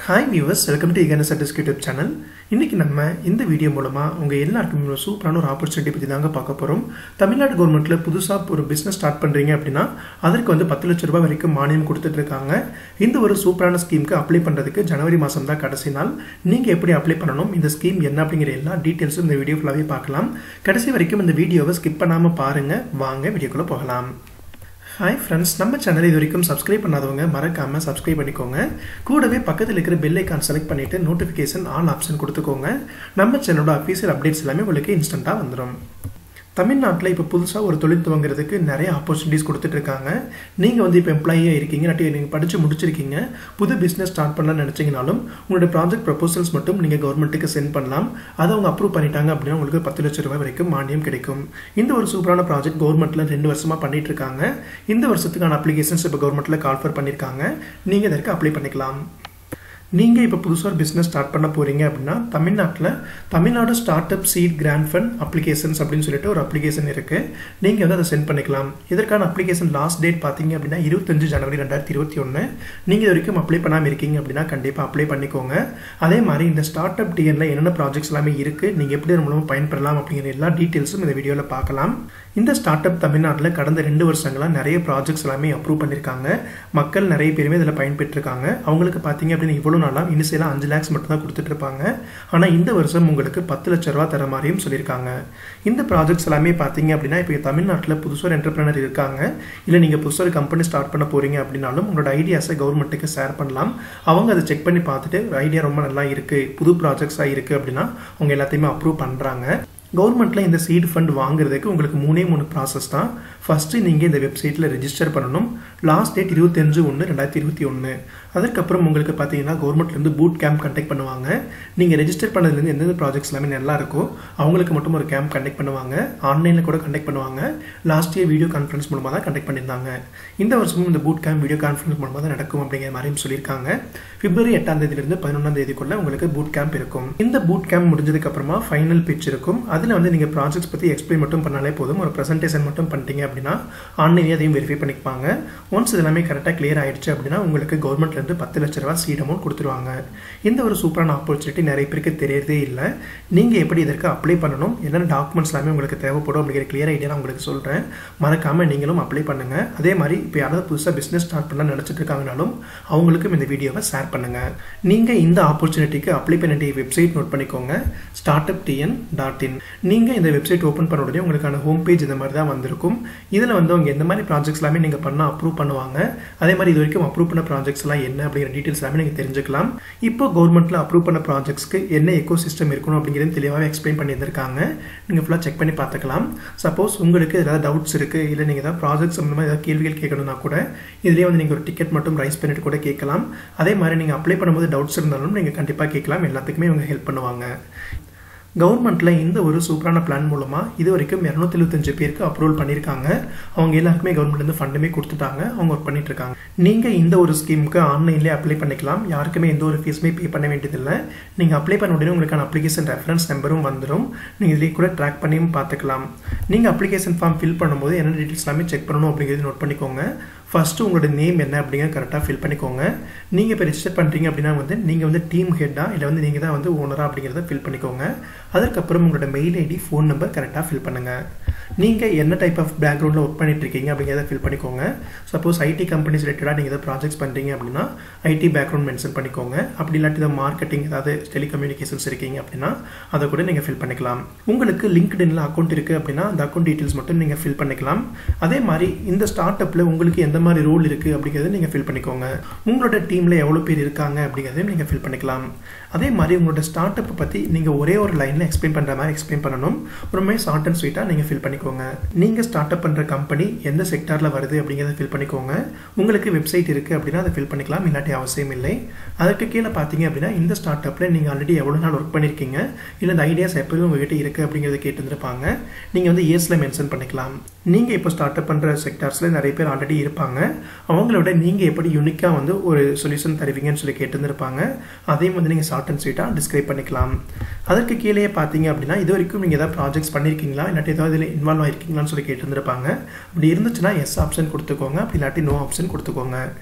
hi viewers welcome to இகன சர்டிஸ்க் YouTube channel இன்றைக்கி நம்ம இந்த வீடியோ மூலமாக உங்கள் எல்லாருக்குமே ஒரு சூப்பரான ஒரு ஆப்பர்ச்சுனிட்டி பற்றி தாங்க பார்க்க போகிறோம் தமிழ்நாடு கவர்மெண்ட்டில் புதுசாக ஒரு பிஸ்னஸ் ஸ்டார்ட் பண்ணுறீங்க அப்படின்னா அதற்கு வந்து பத்து லட்ச ரூபாய் வரைக்கும் மானியம் கொடுத்துட்டு இருக்காங்க இந்த ஒரு சூப்பரான ஸ்கீமுக்கு அப்ளை பண்ணுறதுக்கு ஜனவரி மாதம் தான் கடைசி நாள் நீங்கள் எப்படி அப்ளை பண்ணணும் இந்த ஸ்கீம் என்ன அப்படிங்கிற எல்லா டீட்டெயில்ஸும் இந்த வீடியோ ஃபுல்லாகவே பார்க்கலாம் கடைசி வரைக்கும் இந்த வீடியோவை ஸ்கிப் பண்ணாமல் பாருங்கள் வாங்க வீடியோக்குள்ளே போகலாம் ஹாய் ஃப்ரெண்ட்ஸ் நம்ம சேனல் இது வரைக்கும் சப்ஸ்கிரைப் பண்ணாதவங்க மறக்காமல் சப்ஸ்கிரைப் பண்ணிக்கோங்க கூடவே பக்கத்தில் இருக்கிற பெல் ஐக்கான் செலக்ட் பண்ணிவிட்டு நோட்டிஃபிகேஷன் ஆல் ஆப்ஷன் கொடுத்துக்கோங்க நம்ம சேனலோட அஃபீஷியல் அப்டேட்ஸ் எல்லாமே உங்களுக்கு இன்ஸ்டண்ட்டாக வந்துடும் தமிழ்நாட்டில் இப்போ புதுசாக ஒரு தொழில் துவங்குறதுக்கு நிறைய ஆப்பர்ச்சுனிட்டிஸ் கொடுத்துட்டு இருக்காங்க நீங்கள் வந்து இப்போ எம்ப்ளாயியாக இருக்கீங்க இல்லாட்டி நீங்கள் படித்து முடிச்சிருக்கீங்க புது பிஸ்னஸ் ஸ்டார்ட் பண்ணலாம்னு நினச்சிங்கனாலும் உங்களோட ப்ராஜெக்ட் ப்ரப்போசல்ஸ் மட்டும் நீங்கள் கவர்மெண்ட்டுக்கு சென்ட் பண்ணலாம் அதை அவங்க அப்ரூவ் பண்ணிட்டாங்க அப்படின்னா உங்களுக்கு பத்து லட்ச ரூபாய் வரைக்கும் மானியம் கிடைக்கும் இந்த ஒரு சூப்பரான ப்ராஜெக்ட் கவர்மெண்ட்டில் ரெண்டு வருஷமாக பண்ணிட்டு இருக்காங்க இந்த வருஷத்துக்கான அப்ளிகேஷன்ஸ் இப்போ கவர்மெண்ட்டில் கால்ஃபர் பண்ணியிருக்காங்க நீங்கள் இதற்கு அப்ளை பண்ணிக்கலாம் நீங்கள் இப்போ புதுசாக ஒரு பிஸ்னஸ் ஸ்டார்ட் பண்ண போகிறீங்க அப்படின்னா தமிழ்நாட்டில் Tamil Nadu start up seed grant fund applications அப்படின்னு சொல்லிட்டு ஒரு அப்ளிகேஷன் இருக்குது நீங்கள் வந்து அதை சென்ட் பண்ணிக்கலாம் இதற்கான அப்ளிகேஷன் லாஸ்ட் டேட் பார்த்தீங்க அப்படின்னா இருபத்தஞ்சு ஜனவரி ரெண்டாயிரத்தி இருபத்தி ஒன்று நீங்கள் இது வரைக்கும் அப்ளை பண்ணாமல் இருக்கீங்க அப்படின்னா கண்டிப்பாக அப்ளை பண்ணிக்கோங்க அதே மாதிரி இந்த ஸ்டார்ட் அப் டிஎனில் என்னென்ன ப்ராஜெக்ட்ஸ் எல்லாமே இருக்குது நீங்கள் எப்படி அது மூலமாக பயன்பெறலாம் அப்படிங்கிற எல்லா டீட்டெயில்ஸும் இந்த வீடியோவில் பார்க்கலாம் இந்த ஸ்டார்ட் அப் தமிழ்நாட்டில் கடந்த ரெண்டு வருஷங்களாக நிறைய ப்ராஜெக்ட்ஸ் எல்லாமே அப்ரூவ் பண்ணியிருக்காங்க மக்கள் நிறைய பேருமே இதில் பயன்பெற்றிருக்காங்க அவங்களுக்கு பார்த்தீங்க அப்படின்னு இவ்வளோ நாளாக இனிஷியலாக அஞ்சு லேக்ஸ் மட்டும் தான் கொடுத்துட்ருப்பாங்க ஆனால் இந்த வருஷம் உங்களுக்கு பத்து லட்ச ரூபா தர மாதிரியும் சொல்லியிருக்காங்க இந்த ப்ராஜெக்ட்ஸ் எல்லாமே பார்த்தீங்க அப்படின்னா இப்போ தமிழ்நாட்டில் புதுசாக ஒரு என்டர்பிரனர் இருக்காங்க இல்லை நீங்கள் புதுசாக ஒரு கம்பெனி ஸ்டார்ட் பண்ண போகிறீங்க அப்படின்னாலும் உங்களோட ஐடியாஸை கவர்மெண்ட்டுக்கு ஷேர் பண்ணலாம் அவங்க அதை செக் பண்ணி பார்த்துட்டு ஐடியா ரொம்ப நல்லா இருக்குது புது ப்ராஜெக்ட்ஸாக இருக்குது அப்படின்னா அவங்க எல்லாத்தையுமே அப்ரூவ் பண்ணுறாங்க கவர்மெண்ட்டில் இந்த சீட் ஃபண்ட் வாங்குறதுக்கு உங்களுக்கு மூணே மூணு ப்ராசஸ் தான் ஃபஸ்ட்டு நீங்கள் இந்த வெப்சைட்டில் ரெஜிஸ்டர் பண்ணணும் லாஸ்ட் டேட் இருபத்தஞ்சு ஒன்று ரெண்டாயிரத்தி இருபத்தி ஒன்று அதற்கப்புறம் உங்களுக்கு பார்த்தீங்கன்னா கவர்மெண்ட்லேருந்து பூட் கேம்ப் கண்டக்ட் பண்ணுவாங்க நீங்கள் ரெஜிஸ்டர் பண்ணதுலேருந்து எந்தெந்த ப்ராஜெக்ட்ஸ் எல்லாமே நல்லா இருக்கோ அவங்களுக்கு மட்டும் ஒரு கேம்ப் கண்டக்ட் பண்ணுவாங்க ஆன்லைனில் கூட கண்டக்ட் பண்ணுவாங்க லாஸ்ட் இயர் வீடியோ கான்ஃபரன்ஸ் மூலமாக தான் கண்டக்ட் பண்ணியிருந்தாங்க இந்த வருஷமும் இந்த பூட் கேம்ப் வீடியோ கான்ஃபரன்ஸ் மூலமாக தான் நடக்கும் அப்படிங்கிற மாதிரியும் சொல்லியிருக்காங்க பிப்ரவரி எட்டாம் தேதியிலிருந்து பதினொன்றாம் தேதிக்குள்ள உங்களுக்கு பூட் கேம்ப் இருக்கும் இந்த பூட் கேம்ப் முடிஞ்சதுக்கு அப்புறமா ஃபைனல் பிச் இருக்கும் அதில் வந்து நீங்கள் ப்ராஜெக்ட்ஸ் பற்றி எக்ஸ்பிளைன் மட்டும் பண்ணாலே போதும் ஒரு ப்ரெசன்டேஷன் மட்டும் பண்ணிட்டீங்க அப்படின்னா ஆன்லைனே அதையும் வெரிஃபை பண்ணிப்பாங்க ஒன்ஸ் இது எல்லாமே கரெக்டாக கிளியர் ஆயிடுச்சு அப்படின்னா உங்களுக்கு கவர்மெண்ட்லேருந்து பத்து லட்ச ரூபா சீட் அமௌண்ட் கொடுத்துருவாங்க இந்த ஒரு சூப்பரான ஆப்பர்ச்சுனிட்டி நிறைய பேருக்கு தெரியறதே இல்லை நீங்கள் எப்படி இதற்கு அப்ளை பண்ணணும் என்னென்ன டாக்குமெண்ட்ஸ் எல்லாமே உங்களுக்கு தேவைப்படும் அப்படிங்கிற கிளியர் ஐடியா நான் உங்களுக்கு சொல்கிறேன் மறக்காமல் நீங்களும் அப்ளை பண்ணுங்கள் அதே மாதிரி இப்போ யாராவது புதுசாக பிஸ்னஸ் ஸ்டார்ட் பண்ண நினச்சிட்டு இருக்காங்கனாலும் அவங்களுக்கும் இந்த வீடியோவை ஷேர் பண்ணுங்கள் நீங்கள் இந்த ஆப்பர்ச்சுனிட்டிக்கு அப்ளை பண்ண வேண்டிய வெப்சைட் நோட் பண்ணிக்கோங்க start up TN dot in நீங்கள் இந்த வெப்சைட் ஓப்பன் பண்ண உடனே உங்களுக்கான ஹோம் பேஜ் இந்த மாதிரி தான் வந்திருக்கும் இதில் வந்து அவங்க எந்த மாதிரி ப்ராஜெக்ட்ஸ் எல்லாமே நீங்கள் பண்ணால் அப்ரூவ் பண்ணுவாங்க அதே மாதிரி இது வரைக்கும் அப்ரூவ் பண்ண ப்ராஜெக்ட்ஸ் எல்லாம் என்ன அப்படிங்கிற டீட்டெயில்ஸ் எல்லாமே நீங்கள் தெரிஞ்சுக்கலாம் இப்போ கவர்மெண்ட்டில் அப்ரூவ் பண்ண ப்ராஜெக்ட்ஸ்க்கு என்ன எக்கோ சிஸ்டம் இருக்கணும் அப்படிங்கிறது தெளிவாக எக்ஸ்பிளைன் பண்ணியிருந்திருக்காங்க நீங்கள் ஃபுல்லாக செக் பண்ணி பார்த்துக்கலாம் சப்போஸ் உங்களுக்கு ஏதாவது டவுட்ஸ் இருக்குது இல்லை நீங்கள் ஏதாவது ப்ராஜெக்ட் சம்மந்தமாக ஏதாவது கேள்விகள் கேட்கணும்னா கூட இதுலேயே வந்து நீங்கள் ஒரு டிக்கெட் மட்டும் ரைஸ் பண்ணிட்டு கூட கேட்கலாம் அதே மாதிரி நீங்கள் அப்ளை பண்ணும்போது டவுட்ஸ் இருந்தாலும் நீங்கள் கண்டிப்பாக கேட்கலாம் எல்லாத்துக்குமே இவங்க ஹெல்ப் பண்ணுவாங்க கவர்மெண்ட்டில் இந்த ஒரு சூப்பரான பிளான் மூலமாக இது வரைக்கும் இரநூத்தி எழுபத்தஞ்சு பேருக்கு அப்ரூவல் பண்ணியிருக்காங்க அவங்க எல்லாருக்குமே கவர்மெண்ட்லேருந்து ஃபண்டுமே கொடுத்துட்டாங்க அவங்க ஒர்க் பண்ணிட்டு இருக்காங்க நீங்கள் இந்த ஒரு ஸ்கீமுக்கு ஆன்லைன்லேயே அப்ளை பண்ணிக்கலாம் யாருக்குமே எந்த ஒரு ஃபீஸுமே பே பண்ண வேண்டியதில்லை நீங்கள் அப்ளை பண்ண உடனே உங்களுக்கான அப்ளிகேஷன் ரெஃபரன்ஸ் நம்பரும் வந்துடும் நீங்கள் இதிலே கூட ட்ராக் பண்ணியும் பார்த்துக்கலாம் நீங்கள் அப்ளிகேஷன் ஃபார்ம் ஃபில் பண்ணும்போது என்ன டீட்டெயில்ஸ் எல்லாமே செக் பண்ணணும் அப்படிங்கிறது நோட் பண்ணிக்கோங்க ஃபஸ்ட்டு உங்களோட நேம் என்ன அப்படிங்கிற கரெக்டாக ஃபில் பண்ணிக்கோங்க நீங்கள் இப்போ ரெஜிஸ்டர் பண்ணுறீங்க அப்படின்னா வந்து நீங்கள் வந்து டீம் ஹெட்டாக இல்லை வந்து நீங்கள் தான் வந்து ஓனராக அப்படிங்கிறத ஃபில் பண்ணிக்கோங்க அதற்கப்புறம் உங்களோட மெயில் ஐடி ஃபோன் நம்பர் கரெக்டாக ஃபில் பண்ணுங்கள் நீங்கள் என்ன டைப் ஆஃப் பேக்ரவுண்டில் ஒர்க் பண்ணிட்டு இருக்கீங்க அப்படிங்கிறத ஃபில் பண்ணிக்கோங்க சப்போஸ் ஐடி கம்பெனிஸ் ரிலேட்டடாக நீங்கள் எதாவது ப்ராஜெக்ட்ஸ் பண்ணுறீங்க அப்படின்னா ஐடி பேக்ரவுண்ட் மென்ஷன் பண்ணிக்கோங்க அப்படி இல்லாட்டி இதை மார்க்கெட்டிங் ஏதாவது டெலிகம்யூனிகேஷன்ஸ் இருக்கீங்க அப்படின்னா அதை கூட நீங்கள் ஃபில் பண்ணிக்கலாம் உங்களுக்கு லிங்க்டின்ல அக்கௌண்ட் இருக்குது அப்படின்னா அந்த அக்கௌண்ட் டீட்டெயில்ஸ் மட்டும் நீங்கள் ஃபில் பண்ணிக்கலாம் அதே மாதிரி இந்த ஸ்டார்ட் அப்பில் உங்களுக்கு எந்த மாதிரி ரோல் இருக்குது அப்படிங்கிறத நீங்கள் ஃபில் பண்ணிக்கோங்க உங்களோட டீமில் எவ்வளோ பேர் இருக்காங்க அப்படிங்கிறதையும் நீங்கள் ஃபில் பண்ணிக்கலாம் அதே மாதிரி உங்களோட ஸ்டார்ட் அப்பை பற்றி நீங்கள் ஒரே ஒரு லைனில் எக்ஸ்பிளைன் பண்ணுற மாதிரி எக்ஸ்பிளைன் பண்ணணும் ரொம்பவே ஷார்ட் அண்ட் ஸ்வீட்டாக நீங்கள் ஃபில் பண்ணிக்கோங்க நீங்கள் ஸ்டார்ட் அப் பண்ணுற கம்பெனி எந்த செக்டாரில் வருது அப்படிங்கிறத ஃபில் பண்ணிக்கோங்க உங்களுக்கு வெப்சைட் இருக்குது அப்படின்னா அதை ஃபில் பண்ணிக்கலாம் இல்லாட்டி அவசியம் இல்லை அதுக்கு கீழே பார்த்தீங்க அப்படின்னா இந்த ஸ்டார்ட் அப்பில் நீங்கள் ஆல்ரெடி எவ்வளோ நாள் ஒர்க் பண்ணியிருக்கீங்க இல்லை இந்த ஐடியாஸ் எப்போதும் உங்ககிட்ட இருக்குது அப்படிங்கிறத கேட்டுருந்துருப்பாங்க நீங்கள் வந்து இயர்ஸில் மென்ஷன் பண்ணிக்கலாம் நீங்கள் இப்போ ஸ்டார்ட் அப் பண்ணுற செக்டார்ஸில் நிறைய பேர் ஆல்ரெடி இருப்பாங்க அவங்களோட நீங்கள் எப்படி யூனிக்காக வந்து ஒரு சொல்யூஷன் தருவீங்கன்னு சொல்லி கேட்டுருந்துருப்பாங்க அதையும் வந்து நீங்கள் ஷார்ட் அண்ட் ஸ்வீட்டாக டிஸ்கிரைப் பண்ணிக்கலாம் அதற்கு கீழே பார்த்தீங்க அப்படின்னா இது வரைக்கும் நீங்கள் ஏதாவது ப்ராஜெக்ட்ஸ் பண்ணியிருக்கீங்களா இல்லாட்டி ஏதாவது இதில் இன்வால்வ் ஆயிருக்கீங்களான்னு சொல்லி கேட்டுருந்துருப்பாங்க அப்படி இருந்துச்சுன்னா எஸ் ஆப்ஷன் கொடுத்துக்கோங்க அப்படி இல்லாட்டி நோ ஆப்ஷன் கொடுத்துக்கோங்க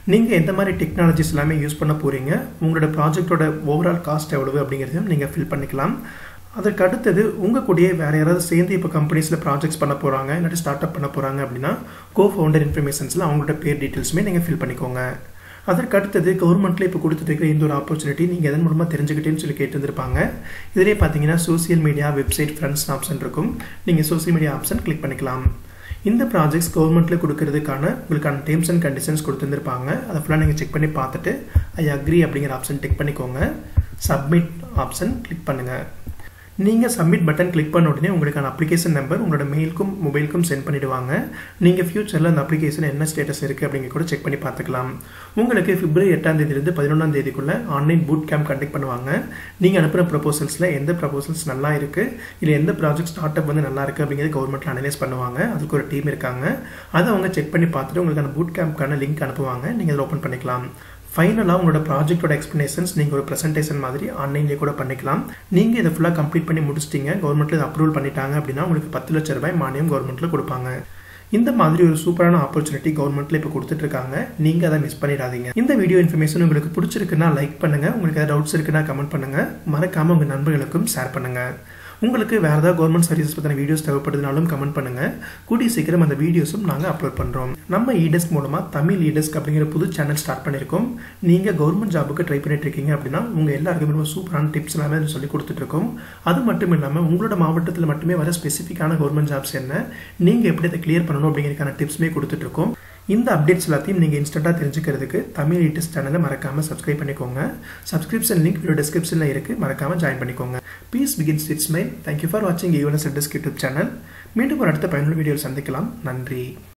நீங்கள் எந்த மாதிரி டெக்னாலஜிஸ் எல்லாமே யூஸ் பண்ண போகிறீங்க உங்களோட ப்ராஜெக்டோட ஓவரால் காஸ்ட் எவ்வளவு அப்படிங்கிறதையும் நீங்கள் ஃபில் பண்ணிக்கலாம் அதற்கு அடுத்தது உங்கள் கூடயே வேறு யாராவது சேர்ந்து இப்போ கம்பெனிஸில் ப்ராஜெக்ட்ஸ் பண்ண போகிறாங்க இல்லாட்டி ஸ்டார்ட் அப் பண்ண போகிறாங்க அப்படின்னா கோ ஃபவுண்டர் இன்ஃபர்மேஷன்ஸில் அவங்களோட பேர் டீட்டெயில்ஸுமே நீங்கள் ஃபில் பண்ணிக்கோங்க அதற்கு அடுத்தது கவர்மெண்ட்டில் இப்போ கொடுத்துருக்கிற இந்த ஒரு ஆப்பர்ச்சுனிட்டி நீங்கள் எதன் மூலமாக தெரிஞ்சுக்கிட்டேன்னு சொல்லி கேட்டுருந்துருப்பாங்க இதிலே பார்த்தீங்கன்னா social media website friends option இருக்கும் நீங்கள் சோசியல் மீடியா ஆப்ஷன் கிளிக் பண்ணிக்கலாம் இந்த ப்ராஜெக்ட்ஸ் கவர்மெண்ட்டில் கொடுக்கறதுக்கான உங்களுக்கான டேர்ம்ஸ் அண்ட் கண்டிஷன்ஸ் கொடுத்துருந்துருப்பாங்க அதை ஃபுல்லாக நீங்கள் செக் பண்ணி பார்த்துட்டு ஐ அக்ரி அப்படிங்கிற ஆப்ஷன் டிக் பண்ணிக்கோங்க சப்மிட் ஆப்ஷன் கிளிக் பண்ணுங்கள் நீங்கள் சப்மிட் பட்டன் கிளிக் பண்ண உடனே உங்களுக்கான அப்ளிகேஷன் நம்பர் உங்களோட மெயிலுக்கும் மொபைலுக்கும் சென்ட் பண்ணிவிடுவாங்க நீங்கள் ஃபியூச்சரில் அந்த அப்ளிகேஷன் என்ன ஸ்டேட்டஸ் இருக்குது அப்படிங்க கூட செக் பண்ணி பார்த்துக்கலாம் உங்களுக்கு பிப்ரவரி எட்டாம் தேதியிலிருந்து பதினொன்றாம் தேதிக்குள்ளே ஆன்லைன் பூட் கேம்ப் கண்டக்ட் பண்ணுவாங்க நீங்கள் அனுப்புகிற ப்ரொபோசல்ஸில் எந்த ப்ரொபோசல்ஸ் நல்லா இருக்குது இல்லை எந்த ப்ராஜெக்ட் ஸ்டார்ட் அப் வந்து நல்லா இருக்குது அப்படிங்கிறது கவர்மெண்ட்டில் அனலைஸ் பண்ணுவாங்க அதுக்கு ஒரு டீம் இருக்காங்க அதை அவங்க செக் பண்ணி பார்த்துட்டு உங்களுக்கான பூட் கேம்ப்க்கான லிங்க் அனுப்புவாங்க நீங்கள் அதில் ஓப்பன் பண்ணிக்கலாம் ஃபைனலாக உங்களோட ப்ராஜெக்டோட எக்ஸ்ப்ளனேஷன்ஸ் நீங்கள் ஒரு ப்ரெசன்டேஷன் மாதிரி ஆன்லைன்லேயே கூட பண்ணிக்கலாம் நீங்கள் இதை ஃபுல்லாக கம்ப்ளீட் பண்ணி முடிச்சிட்டிங்க கவர்மெண்ட்டில் இதை அப்ரூவல் பண்ணிட்டாங்க அப்படின்னா உங்களுக்கு பத்து லட்ச ரூபாய் மானியம் கவர்மெண்ட்டில் கொடுப்பாங்க இந்த மாதிரி ஒரு சூப்பரான ஆப்பர்ச்சுனிட்டி கவர்மெண்ட்ல இப்போ கொடுத்துட்டு இருக்காங்க நீங்க அதை மிஸ் பண்ணிடாதீங்க இந்த வீடியோ இன்ஃபர்மேஷன் உங்களுக்கு பிடிச்சிருக்குன்னா லைக் பண்ணுங்க உங்களுக்கு ஏதாவது டவுட்ஸ் இருக்குன்னா கமெண்ட் பண்ணுங்க மறக்காம உங்க நண்பர்களுக்கும் ஷேர் பண்ணுங்க உங்களுக்கு வேறு ஏதாவது கவர்மெண்ட் சர்வீசஸ் பற்றின வீடியோஸ் தேவைப்படுதுனாலும் கமெண்ட் பண்ணுங்கள் கூடிய சீக்கிரம் அந்த வீடியோஸும் நாங்கள் அப்லோட் பண்ணுறோம் நம்ம இடெஸ்க் மூலமாக தமிழ் இடெஸ்க் அப்படிங்கிற புது சேனல் ஸ்டார்ட் பண்ணியிருக்கோம் நீங்கள் கவர்மெண்ட் ஜாபுக்கு ட்ரை பண்ணிட்டு இருக்கீங்க அப்படின்னா உங்கள் எல்லாருக்குமே ரொம்ப சூப்பரான டிப்ஸ் எல்லாமே சொல்லி கொடுத்துட்ருக்கோம் அது மட்டும் இல்லாமல் உங்களோட மாவட்டத்தில் மட்டுமே வர ஸ்பெசிஃபிக்கான கவர்மெண்ட் ஜாப்ஸ் என்ன நீங்கள் எப்படி அதை கிளியர் பண்ணணும் அப்படிங்கிறதுக்கான டிப்ஸுமே கொடுத்துட்ருக்கோம் இந்த அப்டேட்ஸ் எல்லாத்தையும் நீங்கள் இன்ஸ்டண்ட்டாக தெரிஞ்சுக்கிறதுக்கு தமிழ் லேட்டஸ்ட் சேனலை மறக்காமல் சப்ஸ்கிரைப் பண்ணிக்கோங்க சப்ஸ்கிரிப்ஷன் லிங்க் வீடியோ டிஸ்கிரிப்ஷனில் இருக்குது மறக்காமல் ஜாயின் பண்ணிக்கோங்க peace begins with smile thank you for வாட்சிங் ஈவனஸ் யூடியூப் சேனல் மீண்டும் ஒரு அடுத்த பயனுள்ள வீடியோவில் சந்திக்கலாம் நன்றி